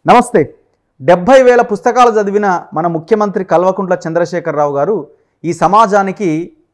నమస్తే డెబ్భై వేల పుస్తకాలు చదివిన మన ముఖ్యమంత్రి కల్వకుంట్ల చంద్రశేఖరరావు గారు ఈ సమాజానికి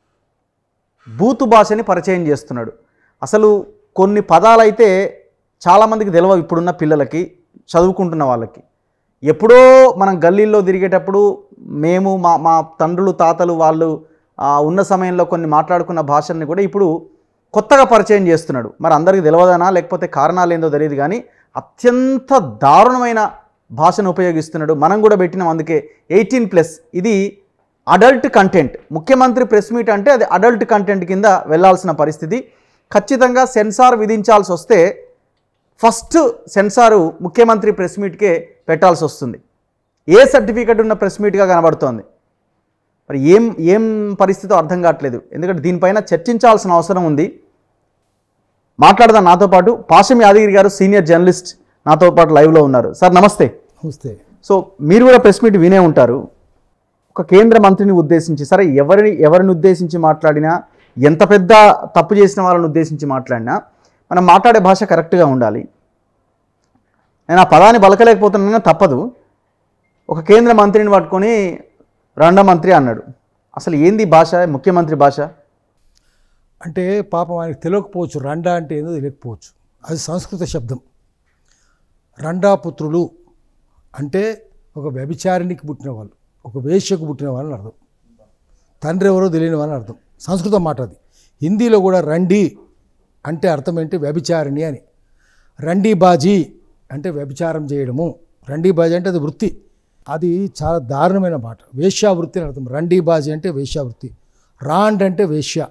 బూతు భాషని పరిచయం చేస్తున్నాడు అసలు కొన్ని పదాలైతే చాలామందికి తెలియవు ఇప్పుడున్న పిల్లలకి చదువుకుంటున్న వాళ్ళకి ఎప్పుడో మనం గల్లీల్లో తిరిగేటప్పుడు మేము మా మా తండ్రులు తాతలు వాళ్ళు ఆ, ఉన్న సమయంలో కొన్ని మాట్లాడుకున్న భాషల్ని కూడా ఇప్పుడు కొత్తగా పరిచయం చేస్తున్నాడు మరి అందరికీ తెలియదనా లేకపోతే కారణాలు ఏందో తెలియదు కానీ అత్యంత దారుణమైన భాషను ఉపయోగిస్తున్నాడు మనం కూడా పెట్టినాం అందుకే ఎయిటీన్ ప్లస్ ఇది అడల్ట్ కంటెంట్ ముఖ్యమంత్రి ప్రెస్ మీట్ అంటే అది అడల్ట్ కంటెంట్ కింద వెళ్ళాల్సిన పరిస్థితి ఖచ్చితంగా సెన్సార్ విధించాల్సి వస్తే ఫస్ట్ సెన్సారు ముఖ్యమంత్రి ప్రెస్ మీట్కే పెట్టాల్సి వస్తుంది ఏ సర్టిఫికెట్ ఉన్న ప్రెస్ మీట్గా కనబడుతోంది మరి ఏం ఏం పరిస్థితో అర్థం కావట్లేదు ఎందుకంటే దీనిపైన చర్చించాల్సిన అవసరం ఉంది మాట్లాడదాం నాతో పాటు పాశం యాదగిరి గారు సీనియర్ జర్నలిస్ట్ నాతో పాటు లైవ్లో ఉన్నారు సార్ నమస్తే నమస్తే సో మీరు కూడా ప్రెస్ మీట్ వినే ఉంటారు ఒక కేంద్ర మంత్రిని ఉద్దేశించి సరే ఎవరిని ఎవరిని ఉద్దేశించి మాట్లాడినా ఎంత పెద్ద తప్పు చేసిన వాళ్ళని ఉద్దేశించి మాట్లాడినా మనం మాట్లాడే భాష కరెక్ట్గా ఉండాలి నేను ఆ పదాన్ని బలకలేకపోతున్నా తప్పదు ఒక కేంద్ర మంత్రిని పట్టుకొని రెండో మంత్రి అన్నాడు అసలు ఏంది భాష ముఖ్యమంత్రి భాష అంటే పాపం ఆయనకు తెలియకపోవచ్చు రండా అంటే ఏందో తెలియకపోవచ్చు అది సంస్కృత శబ్దం రండా పుత్రులు అంటే ఒక వ్యభిచారినికి పుట్టిన వాళ్ళు ఒక వేశ్యకు పుట్టిన వాళ్ళని అర్థం తండ్రి ఎవరో తెలియని వాళ్ళని అర్థం సంస్కృతం మాట అది హిందీలో కూడా రండి అంటే అర్థం ఏంటి వ్యభిచారిణి అని రండి బాజీ అంటే వ్యభిచారం చేయడము రండి బాజీ అంటే అది వృత్తి అది చాలా దారుణమైన మాట వేశ్యా వృత్తి అని అర్థం రండి బాజీ అంటే వేశ్యా వృత్తి రాండ్ అంటే వేశ్య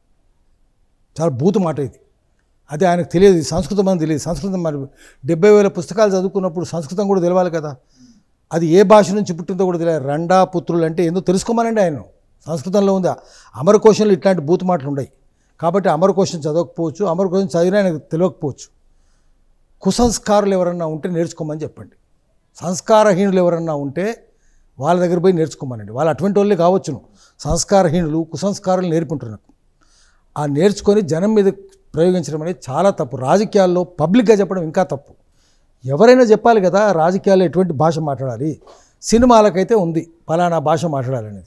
చాలా బూతు మాట ఇది అదే ఆయనకు తెలియదు ఇది సంస్కృతం అని తెలియదు సంస్కృతం మరి డెబ్బై వేల పుస్తకాలు చదువుకున్నప్పుడు సంస్కృతం కూడా తెలవాలి కదా అది ఏ భాష నుంచి పుట్టిందో కూడా తెలియదు రండా పుత్రులు అంటే ఏందో తెలుసుకోమనండి ఆయన సంస్కృతంలో ఉందా అమరకోశంలో ఇట్లాంటి బూతు మాటలు ఉన్నాయి కాబట్టి అమరకోశం చదవకపోవచ్చు అమరకోశం చదివినా ఆయనకు తెలియకపోవచ్చు కుసంస్కారులు ఎవరన్నా ఉంటే నేర్చుకోమని చెప్పండి సంస్కారహీనులు ఎవరన్నా ఉంటే వాళ్ళ దగ్గర పోయి నేర్చుకోమనండి వాళ్ళు అటువంటి వాళ్ళే కావచ్చును సంస్కారహీనులు కుసంస్కారాలు నేర్పుంటారు నాకు ఆ నేర్చుకొని జనం మీద ప్రయోగించడం అనేది చాలా తప్పు రాజకీయాల్లో పబ్లిక్గా చెప్పడం ఇంకా తప్పు ఎవరైనా చెప్పాలి కదా రాజకీయాల్లో ఎటువంటి భాష మాట్లాడాలి సినిమాలకైతే ఉంది ఫలానా భాష మాట్లాడాలనేది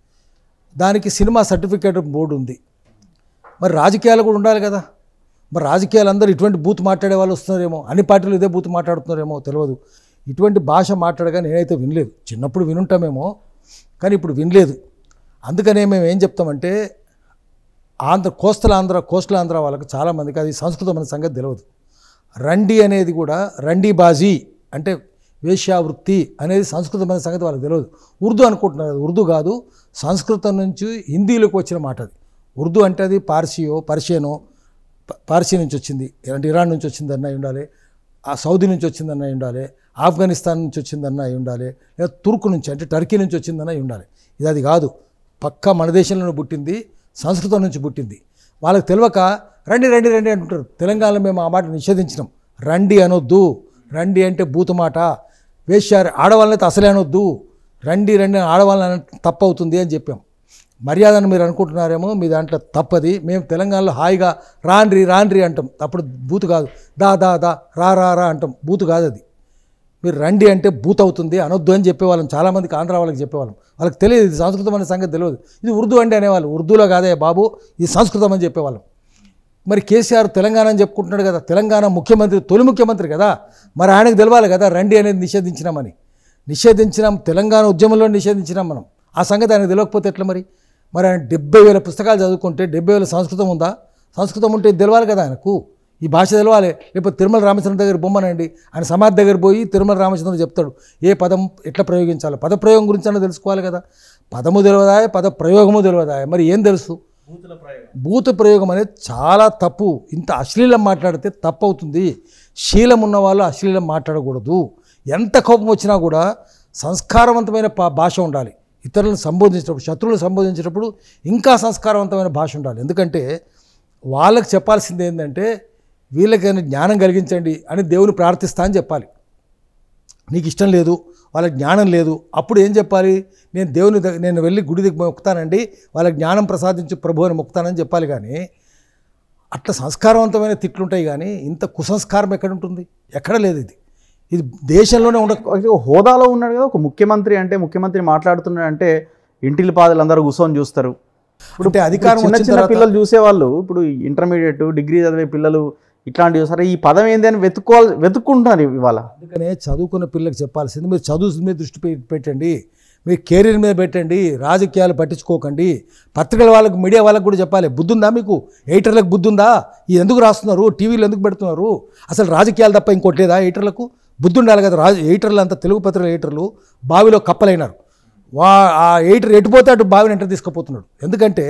దానికి సినిమా సర్టిఫికేట్ బోర్డు ఉంది మరి రాజకీయాలు కూడా ఉండాలి కదా మరి రాజకీయాలు అందరూ ఇటువంటి బూత్ మాట్లాడే వాళ్ళు వస్తున్నారేమో అన్ని పార్టీలు ఇదే బూత్ మాట్లాడుతున్నారేమో తెలియదు ఇటువంటి భాష మాట్లాడగా నేనైతే వినలేదు చిన్నప్పుడు వినుంటామేమో కానీ ఇప్పుడు వినలేదు అందుకనే మేము ఏం చెప్తామంటే ఆంధ్ర కోస్తల ఆంధ్ర కోస్టల్ ఆంధ్ర వాళ్ళకి చాలామందికి అది సంస్కృతం అనే సంగతి తెలియదు రండి అనేది కూడా రండి బాజీ అంటే వేశ్యావృత్తి అనేది సంస్కృతం అనే సంగతి వాళ్ళకి తెలియదు ఉర్దూ అనుకుంటున్నారు అది ఉర్దూ కాదు సంస్కృతం నుంచి హిందీలోకి వచ్చిన మాట అది ఉర్దూ అంటే అది పార్సియో పర్షియనో ప- పార్సీ నుంచి వచ్చింది అంటే ఇరాన్ నుంచి వచ్చిందన్న అయి ఉండాలి ఆ సౌదీ నుంచి వచ్చిందన్న అయి ఉండాలి ఆఫ్ఘనిస్తాన్ నుంచి వచ్చిందన్న అయి ఉండాలి లేదా తుర్కు నుంచి అంటే టర్కీ నుంచి వచ్చిందన్న అయి ఉండాలి ఇది అది కాదు పక్కా మన దేశంలోనే పుట్టింది సంస్కృతం నుంచి పుట్టింది వాళ్ళకి తెలియక రండి రండి రండి అంటుంటారు తెలంగాణలో మేము ఆ మాట నిషేధించినాం రండి అనొద్దు రండి అంటే బూతు మాట వేశ్యారు ఆడవాళ్ళనైతే అసలే అనొద్దు రండి రండి అని ఆడవాళ్ళని అనడం తప్పు అవుతుంది అని చెప్పాం మర్యాదను మీరు అనుకుంటున్నారేమో మీ దాంట్లో తప్పది మేము తెలంగాణలో హాయిగా రాండ్రి రాండ్రి అంటాం అప్పుడు బూతు కాదు దా దా దా రా రా రా అంటాం బూతు కాదు అది మీరు రండి అంటే బూత్ అవుతుంది అనొద్దు అని చెప్పేవాళ్ళం చాలామందికి ఆంధ్ర వాళ్ళకి చెప్పేవాళ్ళం వాళ్ళకి తెలియదు ఇది సంస్కృతం అనే సంగతి తెలియదు ఇది ఉర్దూ అండి అనేవాళ్ళు ఉర్దూలో కాదే బాబు ఇది సంస్కృతం అని చెప్పేవాళ్ళం మరి కేసీఆర్ తెలంగాణ అని చెప్పుకుంటున్నాడు కదా తెలంగాణ ముఖ్యమంత్రి తొలి ముఖ్యమంత్రి కదా మరి ఆయనకు తెలవాలి కదా రండి అనేది నిషేధించినామని నిషేధించినాం తెలంగాణ ఉద్యమంలో నిషేధించినాం మనం ఆ సంగతి ఆయనకు తెలియకపోతే ఎట్లా మరి మరి ఆయన డెబ్బై వేల పుస్తకాలు చదువుకుంటే డెబ్బై వేల సంస్కృతం ఉందా సంస్కృతం ఉంటే ఇది తెలవాలి కదా ఆయనకు ఈ భాష తెలవాలి లేకపోతే తిరుమల రామచంద్ర దగ్గర బొమ్మనండి ఆయన సమాధి దగ్గర పోయి తిరుమల రామచంద్రుడు చెప్తాడు ఏ పదం ఎట్లా ప్రయోగించాలి పద ప్రయోగం గురించి అన్న తెలుసుకోవాలి కదా పదము తెలియదా పద ప్రయోగము తెలియదా మరి ఏం తెలుసు భూత ప్రయోగం అనేది చాలా తప్పు ఇంత అశ్లీలం మాట్లాడితే తప్పు అవుతుంది శీలం ఉన్న వాళ్ళు అశ్లీలం మాట్లాడకూడదు ఎంత కోపం వచ్చినా కూడా సంస్కారవంతమైన పా- భాష ఉండాలి ఇతరులను సంబోధించేటప్పుడు శత్రువులను సంబోధించేటప్పుడు ఇంకా సంస్కారవంతమైన భాష ఉండాలి ఎందుకంటే వాళ్ళకి చెప్పాల్సింది ఏంటంటే వీళ్ళకైనా జ్ఞానం కలిగించండి అని దేవుని ప్రార్థిస్తా అని చెప్పాలి నీకు ఇష్టం లేదు వాళ్ళకి జ్ఞానం లేదు అప్పుడు ఏం చెప్పాలి నేను దేవుని దగ్గర నేను వెళ్ళి గుడి దగ్గర మొక్కుతానండి వాళ్ళకి జ్ఞానం ప్రసాదించి ప్రభు అని మొక్కుతానని చెప్పాలి కానీ అట్లా సంస్కారవంతమైన తిట్లుంటాయి కానీ ఇంత కుసంస్కారం ఎక్కడ ఉంటుంది ఎక్కడ లేదు ఇది ఇది దేశంలోనే ఉండ ఒక హోదాలో ఉన్నాడు కదా ఒక ముఖ్యమంత్రి అంటే ముఖ్యమంత్రి మాట్లాడుతున్నాడు అంటే ఇంటిలి పాదలు అందరూ కూర్చొని చూస్తారు అంటే అధికారం చిన్న వచ్చిన చిన్న తర్వాత పిల్లలు చూసేవాళ్ళు ఇప్పుడు ఇంటర్మీడియట్ డిగ్రీ చదివే పిల్లలు ఇట్లాంటివి సరే ఈ పదం ఏంది అని వెతుక్కోవాలి వెతుక్కుంటున్నారు ఇవాళ అందుకనే చదువుకున్న పిల్లలకు చెప్పాల్సింది మీరు చదువు మీద దృష్టి పె- పెట్టండి మీరు కెరీర్ మీద పెట్టండి రాజకీయాలు పట్టించుకోకండి పత్రికల వాళ్ళకు మీడియా వాళ్ళకు కూడా చెప్పాలి బుద్ధి ఉందా మీకు ఎయిటర్లకు బుద్ధి ఉందా ఇది ఎందుకు రాస్తున్నారు టీవీలు ఎందుకు పెడుతున్నారు అసలు రాజకీయాలు తప్ప ఇంకోటి లేదా ఎయిటర్లకు బుద్ధి ఉండాలి కదా రాజ ఎయిటర్లు అంతా తెలుగు పత్రికల ఎయిటర్లు బావిలో కప్పలైనారు వా ఆ ఎయిటర్ ఎటుపోతే అటు బావిని ఎంటర్ తీసుకుపోతున్నాడు ఎందుకంటే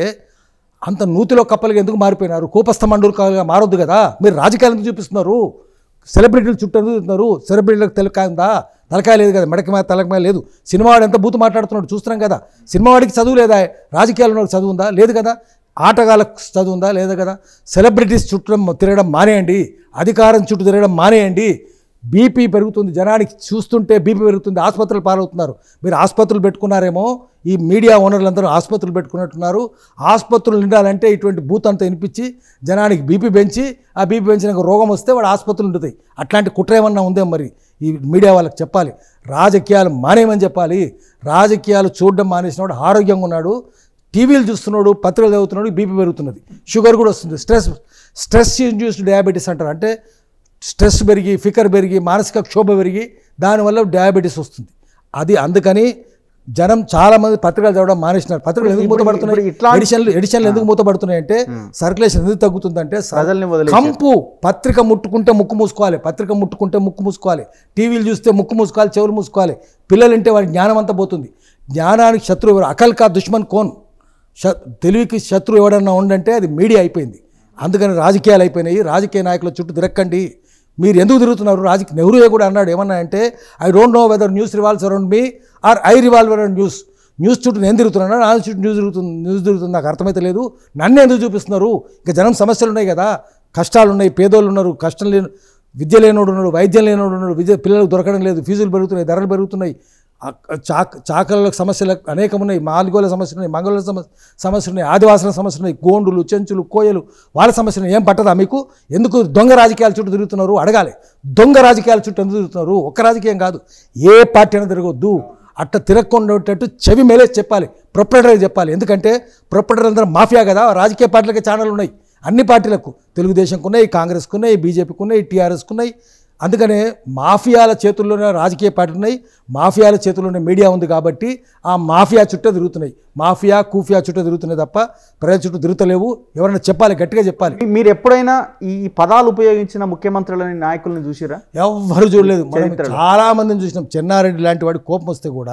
అంత నూతిలో కప్పలుగా ఎందుకు మారిపోయినారు కూపస్థ మండలిగా మారొద్దు కదా మీరు రాజకీయాలు ఎందుకు చూపిస్తున్నారు సెలబ్రిటీలు చుట్టూ ఎందుకు చూస్తున్నారు సెలబ్రిటీలకు తెలకాయ ఉందా తలకాయ లేదు కదా మెడక మీద తలక మీద లేదు సినిమావాడు ఎంత బూతు మాట్లాడుతున్నాడు చూస్తున్నాం కదా సినిమావాడికి చదువు లేదా రాజకీయాల్లో చదువు ఉందా లేదు కదా ఆటగాళ్ళకు చదువు ఉందా లేదా కదా సెలబ్రిటీస్ చుట్టూ తిరగడం మానేయండి అధికారం చుట్టూ తిరగడం మానేయండి బీపీ పెరుగుతుంది జనానికి చూస్తుంటే బీపీ పెరుగుతుంది ఆసుపత్రులు పాలవుతున్నారు మీరు ఆసుపత్రులు పెట్టుకున్నారేమో ఈ మీడియా ఓనర్లందరూ ఆసుపత్రులు పెట్టుకున్నట్టున్నారు ఆసుపత్రులు నిండాలంటే ఇటువంటి బూత్ అంతా వినిపించి జనానికి బీపీ పెంచి ఆ బీపీ పెంచిన రోగం వస్తే వాడు ఆసుపత్రులు ఉంటుతాయి అట్లాంటి కుట్ర ఏమన్నా ఉందే మరి ఈ మీడియా వాళ్ళకి చెప్పాలి రాజకీయాలు మానేయమని చెప్పాలి రాజకీయాలు చూడడం మానేసిన వాడు ఆరోగ్యంగా ఉన్నాడు టీవీలు చూస్తున్నాడు పత్రికలు చదువుతున్నాడు బీపీ పెరుగుతున్నది షుగర్ కూడా వస్తుంది స్ట్రెస్ స్ట్రెస్ ఇండ్యూస్డ్ డయాబెటీస్ అంటారు అంటే స్ట్రెస్ పెరిగి ఫికర్ పెరిగి మానసిక క్షోభ పెరిగి దానివల్ల డయాబెటీస్ వస్తుంది అది అందుకని జనం చాలా మంది పత్రికలు చదవడం మానేసినారు పత్రికలు ఎందుకు ఇప్పుడు- మూతపడుతున్నాయి ఇప్పుడు ఇట్లా- ఎడిషన్లు ఎడిషన్లు ఎందుకు మూతపడుతున్నాయి అంటే సర్క్యులేషన్ ఎందుకు తగ్గుతుందంటే స- ప్రజల్ని వదిలేసి కంపు పత్రిక ముట్టుకుంటే ముక్కు మూసుకోవాలి పత్రిక ముట్టుకుంటే ముక్కు మూసుకోవాలి టీవీలు చూస్తే ముక్కు మూసుకోవాలి చెవులు మూసుకోవాలి పిల్లలు అంటే వారి జ్ఞానం అంతా పోతుంది జ్ఞానానికి శత్రువు ఎవరు అకల్ కా దుష్మన్ కోన్ శ తెలివికి శత్రువు ఎవడన్నా ఉండంటే అది మీడియా అయిపోయింది అందుకని రాజకీయాలు అయిపోయినాయి రాజకీయ నాయకుల చుట్టూ తిరక్కండి మీరు ఎందుకు తిరుగుతున్నారు రాజకీయ నెహ్రూ కూడా అన్నాడు ఏమన్నా అంటే I don't know whether news revolves around me or I revolve around news news చుట్టూ నేను తిరుగుతున్నాను నా చుట్టూ న్యూస్ తిరుగుతుంది న్యూస్ తిరుగుతుంది నాకు అర్థమైతే లేదు నన్ను ఎందుకు చూపిస్తున్నారు ఇంకా జనం సమస్యలు ఉన్నాయి కదా కష్టాలు ఉన్నాయి పేదోళ్ళు ఉన్నారు కష్టం లేని విద్య లేనోడు ఉన్నాడు వైద్యం లేనోడు ఉన్నాడు విద్య పిల్లలకు దొరకడం లేదు ఫీజులు పెరుగుతున్నాయి ధరలు పెరుగుతున్నాయి ఆ చాక చాకళ్ళ సమస్యలు అనేకం ఉన్నాయి మాల్గోల సమస్యలు ఉన్నాయి మంగళ సమస్య సమస్యలు ఉన్నాయి ఆదివాసుల సమస్యలు ఉన్నాయి గోండులు చెంచులు కోయలు వాళ్ళ సమస్యలు ఉన్నాయి. ఏం పట్టదా మీకు ఎందుకు దొంగ రాజకీయాల చుట్టూ తిరుగుతున్నారు అడగాలి దొంగ రాజకీయాల చుట్టూ ఎందుకు తిరుగుతున్నారు ఒక్క రాజకీయం కాదు ఏ పార్టీ అయినా తిరగొద్దు అట్ట తిరగకుండేటట్టు చెవి మేలే చెప్పాలి ప్రొపరేటర్కి చెప్పాలి ఎందుకంటే ప్రొపరేటర్ అందరూ మాఫియా కదా రాజకీయ పార్టీలకి ఛానల్ ఉన్నాయి అన్ని పార్టీలకు తెలుగుదేశంకు ఉన్నాయి కాంగ్రెస్కు ఉన్నాయి బీజేపీకి ఉన్నాయి టీఆర్ఎస్కు ఉన్నాయి అందుకనే మాఫియాల చేతుల్లోనే రాజకీయ పార్టీ ఉన్నాయి మాఫియాల చేతుల్లోనే మీడియా ఉంది కాబట్టి ఆ మాఫియా చుట్టూ తిరుగుతున్నాయి మాఫియా కూఫియా చుట్టూ తిరుగుతున్నాయి తప్ప ప్రజల చుట్టూ తిరుగుతలేవు ఎవరైనా చెప్పాలి గట్టిగా చెప్పాలి మీ- మీరు ఎప్పుడైనా ఈ పదాలు ఉపయోగించిన ముఖ్యమంత్రులని నాయకుల్ని చూసిరా ఎవ్వరు చూడలేదు మనం చరిత్రలో. చాలా మందిని చూసినాం చెన్నారెడ్డి లాంటి వాడు కోపం వస్తే కూడా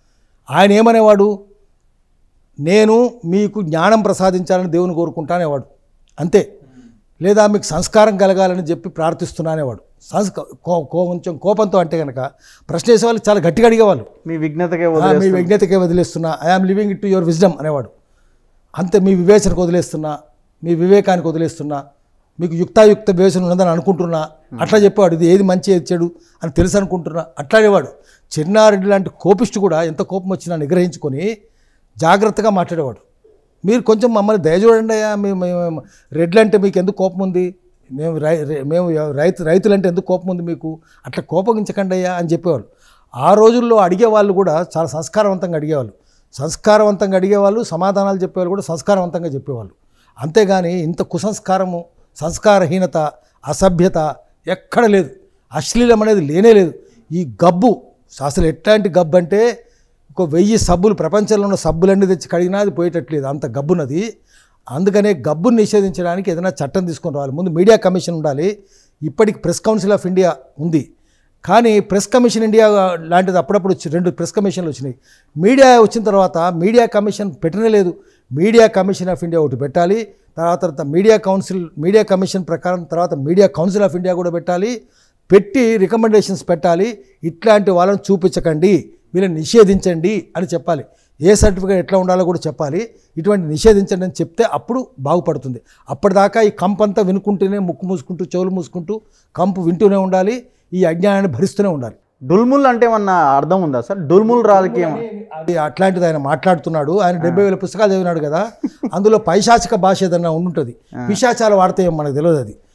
ఆయన ఏమనేవాడు నేను మీకు జ్ఞానం ప్రసాదించాలని దేవుని కోరుకుంటానేవాడు అంతే లేదా మీకు సంస్కారం కలగాలని చెప్పి ప్రార్థిస్తున్నానేవాడు సంస్క కో- కో- కొంచెం కోపంతో అంటే కనుక ప్రశ్న వేసే వాళ్ళు చాలా గట్టిగా అడిగేవాళ్ళు మీ విఘ్నతకే "ఆ, మీ వదిలేస్తున్నారు. విజ్ఞతకే వదిలేస్తున్నా I am living it to your wisdom అనేవాడు అంతే మీ వివేచనకు వదిలేస్తున్నా మీ వివేకానికి వదిలేస్తున్నా మీకు యుక్తాయుక్త వివేచన ఉన్నదని అనుకుంటున్నా అట్లా చెప్పేవాడు ఇది ఏది మంచి ఏది చెడు అని తెలుసు అనుకుంటున్నా అట్లాడేవాడు చిన్నారెడ్డి లాంటి కోపిష్టి కూడా ఎంత కోపం వచ్చినా నిగ్రహించుకొని జాగ్రత్తగా మాట్లాడేవాడు మీరు కొంచెం మమ్మల్ని దయ చూడండి అయ్యా మేము మేము రెడ్లు అంటే మీకు ఎందుకు కోపం ఉంది మేము రై రై- మేము రైతు రైతులంటే ఎందుకు కోపం ఉంది మీకు అట్లా కోపగించకండి అయ్యా అని చెప్పేవాళ్ళు ఆ రోజుల్లో అడిగేవాళ్ళు కూడా చాలా సంస్కారవంతంగా అడిగేవాళ్ళు సంస్కారవంతంగా అడిగేవాళ్ళు సమాధానాలు చెప్పేవాళ్ళు కూడా సంస్కారవంతంగా చెప్పేవాళ్ళు అంతేగాని ఇంత కుసంస్కారము సంస్కారహీనత అసభ్యత ఎక్కడ లేదు అశ్లీలం అనేది లేనే లేదు ఈ గబ్బు అసలు ఎట్లాంటి గబ్బు అంటే ఒక వెయ్యి సబ్బులు ప్రపంచంలో ఉన్న సబ్బులన్నీ తెచ్చి కడిగినా అది పోయేటట్లేదు అంత గబ్బున్నది అందుకనే గబ్బును నిషేధించడానికి ఏదైనా చట్టం తీసుకొని రావాలి ముందు మీడియా కమిషన్ ఉండాలి ఇప్పటికి ప్రెస్ కౌన్సిల్ ఆఫ్ ఇండియా ఉంది కానీ ప్రెస్ కమిషన్ ఇండియా లాంటిది అప్పుడప్పుడు వచ్చి రెండు ప్రెస్ కమిషన్లు వచ్చినాయి మీడియా వచ్చిన తర్వాత మీడియా కమిషన్ పెట్టనే లేదు మీడియా కమిషన్ ఆఫ్ ఇండియా ఒకటి పెట్టాలి తర్వాత తర్వాత మీడియా కౌన్సిల్ మీడియా కమిషన్ ప్రకారం తర్వాత మీడియా కౌన్సిల్ ఆఫ్ ఇండియా కూడా పెట్టాలి పెట్టి రికమెండేషన్స్ పెట్టాలి ఇట్లాంటి వాళ్ళని చూపించకండి వీళ్ళని నిషేధించండి అని చెప్పాలి ఏ సర్టిఫికేట్ ఎట్లా ఉండాలో కూడా చెప్పాలి ఇటువంటి నిషేధించండి అని చెప్తే అప్పుడు బాగుపడుతుంది అప్పటిదాకా ఈ కంపు అంతా వినుకుంటూనే ముక్కు మూసుకుంటూ చెవులు మూసుకుంటూ కంపు వింటూనే ఉండాలి ఈ అజ్ఞానాన్ని భరిస్తూనే ఉండాలి డుల్ముల్ అంటే ఏమన్నా అర్థం ఉందా సార్ డుల్ముల్ రాజకీయం అది అట్లాంటిది ఆయన మాట్లాడుతున్నాడు ఆయన డెబ్బై వేల పుస్తకాలు చదివినాడు కదా అందులో పైశాచిక భాష ఏదన్నా ఉండుంటుంది పిశాచాలు వాడితే మనకు తెలియదు అది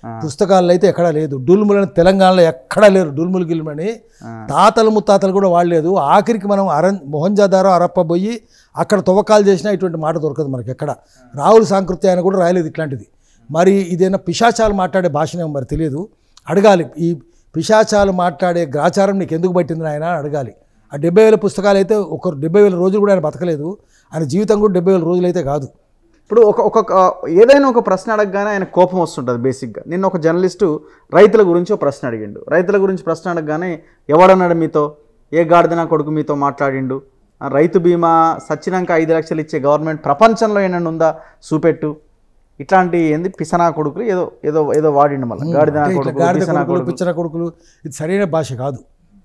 పుస్తకాల్లో అయితే ఎక్కడా లేదు డుల్ములని తెలంగాణలో ఎక్కడా లేరు డుల్ములు గిల్మని తాతలు ముత్తాతలు కూడా వాడలేదు ఆఖరికి మనం అరం మొహంజాదారో అరప్ప పోయి అక్కడ తవ్వకాలు చేసినా ఇటువంటి మాట దొరకదు మనకి ఎక్కడ రాహుల్ సాంకృత్య ఆయన కూడా రాయలేదు ఇట్లాంటిది మరి ఇదేనా పిశాచాలు మాట్లాడే భాషనేమో మరి తెలియదు అడగాలి ఈ పిశాచాలు మాట్లాడే గ్రాచారం నీకు ఎందుకు పట్టింది ఆయన అని అడగాలి ఆ డెబ్బై వేల పుస్తకాలు అయితే ఒక డెబ్బై వేల రోజులు కూడా ఆయన బతకలేదు ఆయన జీవితం కూడా డెబ్బై వేల రోజులు అయితే కాదు ఇప్పుడు ఒక ఒక ఏదైనా ఒక ప్రశ్న అడగగానే ఆయన కోపం వస్తుంటుంది బేసిక్గా నిన్న ఒక జర్నలిస్టు రైతుల గురించి ఒక ప్రశ్న అడిగిండు రైతుల గురించి ప్రశ్న అడగగానే ఎవడన్నాడు మీతో ఏ గాడిద నా కొడుకు మీతో మాట్లాడిండు ఆ రైతు బీమా సచ్చినాక ఐదు లక్షలు ఇచ్చే గవర్నమెంట్ ప్రపంచంలో ఏమైనా ఉందా చూపెట్టు ఇట్లాంటి ఏంది పిసనా కొడుకులు ఏదో ఏదో ఏదో వాడిండు మళ్ళీ గాడిద నా అంటే ఇట్లా కొడుకు గాడిద పిసనా కొడుకులు కొడుకు పిచ్చన కొడుకులు ఇది సరైన భాష కాదు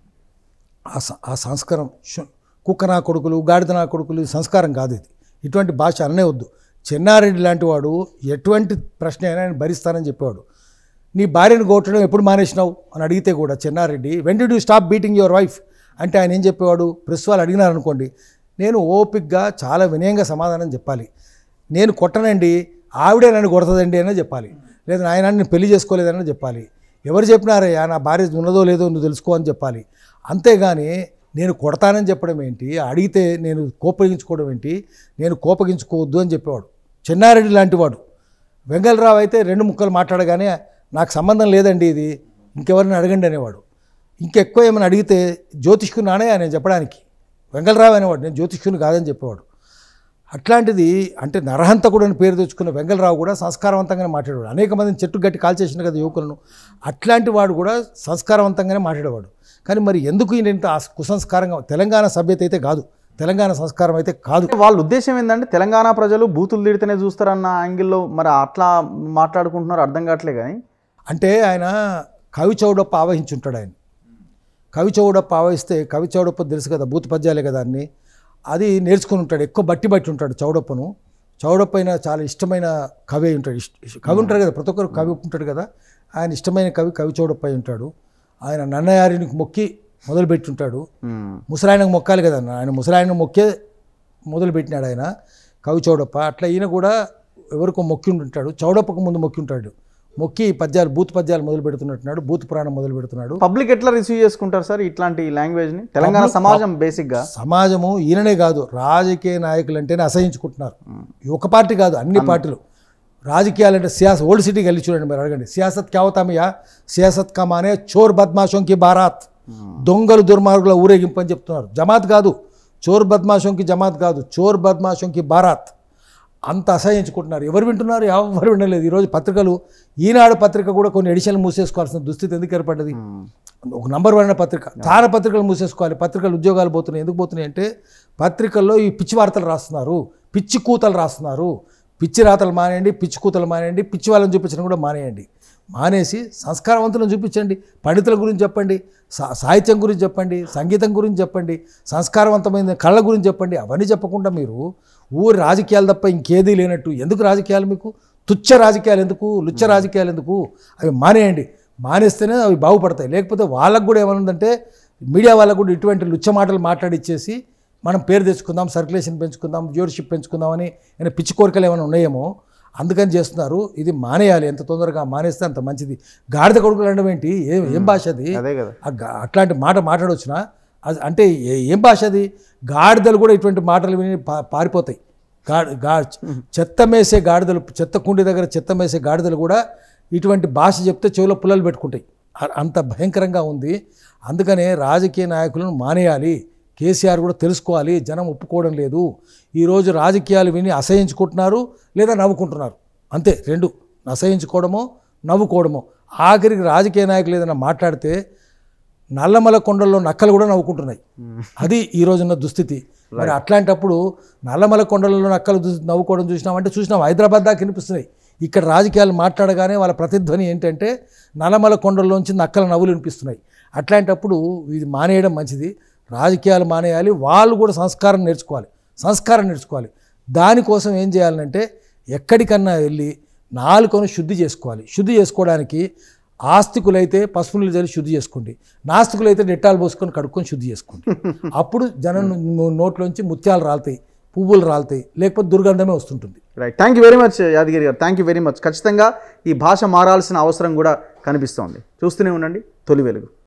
ఆ స- ఆ సంస్కారం శు- కుక్క నా కొడుకులు గాడిద నా కొడుకులు ఇది సంస్కారం కాదు ఇది ఇటువంటి భాష అననే వద్దు చెన్నారెడ్డి లాంటి వాడు ఎటువంటి ప్రశ్న అయినా ఆయన భరిస్తానని చెప్పేవాడు నీ భార్యను కొట్టడం ఎప్పుడు మానేసినావు అని అడిగితే కూడా Chenna Reddy when did you stop beating your wife అంటే ఆయన ఏం చెప్పేవాడు ప్రెస్ వాళ్ళు అడిగినారనుకోండి నేను ఓపిక్గా చాలా వినయంగా సమాధానం చెప్పాలి నేను కొట్టనండి ఆవిడే నన్ను కొడుతుందండి అనే చెప్పాలి లేదా నాయన నేను పెళ్లి చేసుకోలేదని చెప్పాలి ఎవరు చెప్పినారయ్యా నా భార్య ఉన్నదో లేదో నువ్వు తెలుసుకో అని చెప్పాలి అంతేగాని నేను కొడతానని చెప్పడం ఏంటి అడిగితే నేను కోపగించుకోవడం ఏంటి నేను కోపగించుకోవద్దు అని చెప్పేవాడు చెన్నారెడ్డి లాంటి వాడు వెంగళరావు అయితే రెండు ముక్కలు మాట్లాడగానే నాకు సంబంధం లేదండి ఇది ఇంకెవరిని అడగండి అనేవాడు ఇంకెక్కువ ఏమైనా అడిగితే జ్యోతిష్కున్నానే ఆయన చెప్పడానికి వెంగళరావు అనేవాడు నేను జ్యోతిష్కుని కాదని చెప్పేవాడు అట్లాంటిది అంటే నరహంతకుడు అని పేరు తెచ్చుకున్న వెంగళరావు కూడా సంస్కారవంతంగానే మాట్లాడేవాడు అనేక మందిని చెట్టు గట్టి కాల్చేసిన కదా యువకులను అట్లాంటి వాడు కూడా సంస్కారవంతంగానే మాట్లాడేవాడు కానీ మరి ఎందుకు ఈయన ఇంత ఆ కుసంస్కారంగా తెలంగాణ సభ్యత అయితే కాదు తెలంగాణ సంస్కారం అయితే కాదు వాళ్ళ ఉద్దేశం ఏంటంటే తెలంగాణ ప్రజలు బూతులు తిడితేనే చూస్తారన్న యాంగిల్లో మరి అట్లా మాట్లాడుకుంటున్నారు అర్థం కావట్లే కానీ అంటే ఆయన కవి చౌడప్ప ఆవహించుంటాడు ఆయన కవి చౌడప్ప ఆవహిస్తే కవి చౌడప్ప తెలుసు కదా భూత పద్యాలే కదా అన్ని అది నేర్చుకుని ఉంటాడు ఎక్కువ బట్టి బట్టి ఉంటాడు చౌడప్పను చౌడప్ప అయినా చాలా ఇష్టమైన కవి అయి ఉంటాడు ఇష్ట- ఇష్ట- కవి ఉంటాడు కదా ప్రతి ఒక్కరు కవి ఉంటాడు కదా ఆయన ఇష్టమైన కవి కవి చౌడప్ప అయి ఉంటాడు ఆయన నన్నయారికి మొక్కి మొదలుపెట్టి ఉంటాడు ఉమ్. ముసలాయనకు మొక్కాలి కదా ఆయన ముసలాయన మొక్కే మొదలుపెట్టినాడు ఆయన కవి చౌడప్ప అట్లా ఈయన కూడా ఎవరికో మొక్కి ఉంటాడు చౌడప్పకు ముందు మొక్కి ఉంటాడు మొక్కి పద్యాలు బూత్ పద్యాలు మొదలు పెడుతున్నట్టున్నాడు బూత్ పురాణం మొదలు పెడుతున్నాడు పబ్లిక్ ఎట్లా రిసీవ్ చేసుకుంటారు సార్ ఇట్లాంటి లాంగ్వేజ్ని తెలంగాణ సమాజం బేసిక్గా సమాజము ఈయననే కాదు రాజకీయ నాయకులు అంటేనే అసహించుకుంటున్నారు ఈ ఒక పార్టీ కాదు అన్ని పార్టీలు రాజకీయాలంటే సియాసత్ ఓల్డ్ సిటీకి వెళ్ళి చూడండి మీరు అడగండి సియాసత్ క్యావతామియా సియాసత్ కమానే చోర్ బద్మాషంకి బారాత్ దొంగలు దుర్మార్గుల ఊరేగింపు అని చెప్తున్నారు జమాత్ కాదు చోర్ బద్మాషంకి జమాత్ కాదు చోర్ బద్మాషంకి బారాత్ అంత అసహించుకుంటున్నారు ఎవరు వింటున్నారు ఎవరు వినలేదు ఈరోజు పత్రికలు ఈనాడు పత్రిక కూడా కొన్ని ఎడిషన్లు మూసేసుకోవాల్సిన దుస్థితి ఎందుకు ఏర్పడ్డది ఒక నంబర్ వన్ పత్రిక చాలా పత్రికలు మూసేసుకోవాలి పత్రికలు ఉద్యోగాలు పోతున్నాయి ఎందుకు పోతున్నాయి అంటే పత్రికల్లో ఈ పిచ్చి వార్తలు రాస్తున్నారు పిచ్చి కూతలు రాస్తున్నారు పిచ్చి రాతలు మానేయండి పిచ్చి కూతలు మానేయండి పిచ్చి వాళ్ళని చూపించడం కూడా మానేయండి మానేసి సంస్కారవంతులను చూపించండి పండితుల గురించి చెప్పండి సా- సాహిత్యం గురించి చెప్పండి సంగీతం గురించి చెప్పండి సంస్కారవంతమైన కళ్ళ గురించి చెప్పండి అవన్నీ చెప్పకుండా మీరు ఊరి రాజకీయాలు తప్ప ఇంకేదీ లేనట్టు ఎందుకు రాజకీయాలు మీకు తుచ్చ రాజకీయాలు ఎందుకు లుచ్చ రాజకీయాలు ఎందుకు అవి మానేయండి మానేస్తేనే అవి బాగుపడతాయి లేకపోతే వాళ్ళకు కూడా ఏమనుందంటే మీడియా వాళ్ళకు కూడా ఇటువంటి లుచ్చ మాటలు మాట్లాడిచ్చేసి మనం పేరు తెచ్చుకుందాం సర్క్యులేషన్ పెంచుకుందాం వ్యూవర్షిప్ పెంచుకుందామని ఏమైనా పిచ్చి కోరికలు ఏమైనా ఉన్నాయేమో అందుకని చేస్తున్నారు ఇది మానేయాలి ఎంత తొందరగా మానేస్తే అంత మంచిది గాడిద కొడుకులు అనడం ఏంటి ఏం ఏం భాష అది అదే కదా ఆ గా- అట్లాంటి మాట మాట్లాడవచ్చునా అది అంటే ఏ- ఏం భాష అది గాడిదలు కూడా ఇటువంటి మాటలు విని పా- పారిపోతాయి గా గా చెత్త మేసే గాడిదలు చెత్త కుండి దగ్గర చెత్త మేసే గాడిదలు కూడా ఇటువంటి భాష చెప్తే చెవిలో పుల్లలు పెట్టుకుంటాయి అ- అంత భయంకరంగా ఉంది అందుకనే రాజకీయ నాయకులను మానేయాలి కేసీఆర్ కూడా తెలుసుకోవాలి జనం ఒప్పుకోవడం లేదు ఈరోజు రాజకీయాలు విని అసహించుకుంటున్నారు లేదా నవ్వుకుంటున్నారు అంతే రెండు అసహించుకోవడమో నవ్వుకోవడమో ఆఖరికి రాజకీయ నాయకులు ఏదైనా మాట్లాడితే నల్లమల కొండల్లో నక్కలు కూడా నవ్వుకుంటున్నాయి అది ఈ రోజున్న దుస్థితి మరి అట్లాంటప్పుడు నల్లమల కొండలలో నక్కలు చూసి నవ్వుకోవడం చూసినామంటే చూసినాం హైదరాబాద్ దాకా వినిపిస్తున్నాయి ఇక్కడ రాజకీయాలు మాట్లాడగానే వాళ్ళ ప్రతిధ్వని ఏంటంటే నల్లమల కొండల్లోంచి నక్కల నవ్వులు వినిపిస్తున్నాయి అట్లాంటప్పుడు ఇది మానేయడం మంచిది రాజకీయాలు మానేయాలి వాళ్ళు కూడా సంస్కారం నేర్చుకోవాలి సంస్కారం నేర్చుకోవాలి దానికోసం ఏం చేయాలంటే ఎక్కడికన్నా వెళ్ళి నాలుకను శుద్ధి చేసుకోవాలి శుద్ధి చేసుకోవడానికి ఆస్తికులైతే పసుపు నీళ్ళు చల్లి శుద్ధి చేసుకోండి నాస్తికులైతే డెట్టాలు పోసుకొని కడుక్కొని శుద్ధి చేసుకోండి అప్పుడు జనం నో- నోట్లోంచి ముత్యాలు రాలుతాయి పువ్వులు రాలుతాయి లేకపోతే దుర్గంధమే వస్తుంటుంది right thank you very much Yadagiri గారు థ్యాంక్ యూ వెరీ మచ్ ఖచ్చితంగా ఈ భాష మారాల్సిన అవసరం కూడా కనిపిస్తోంది చూస్తూనే ఉండండి తొలి వెలుగు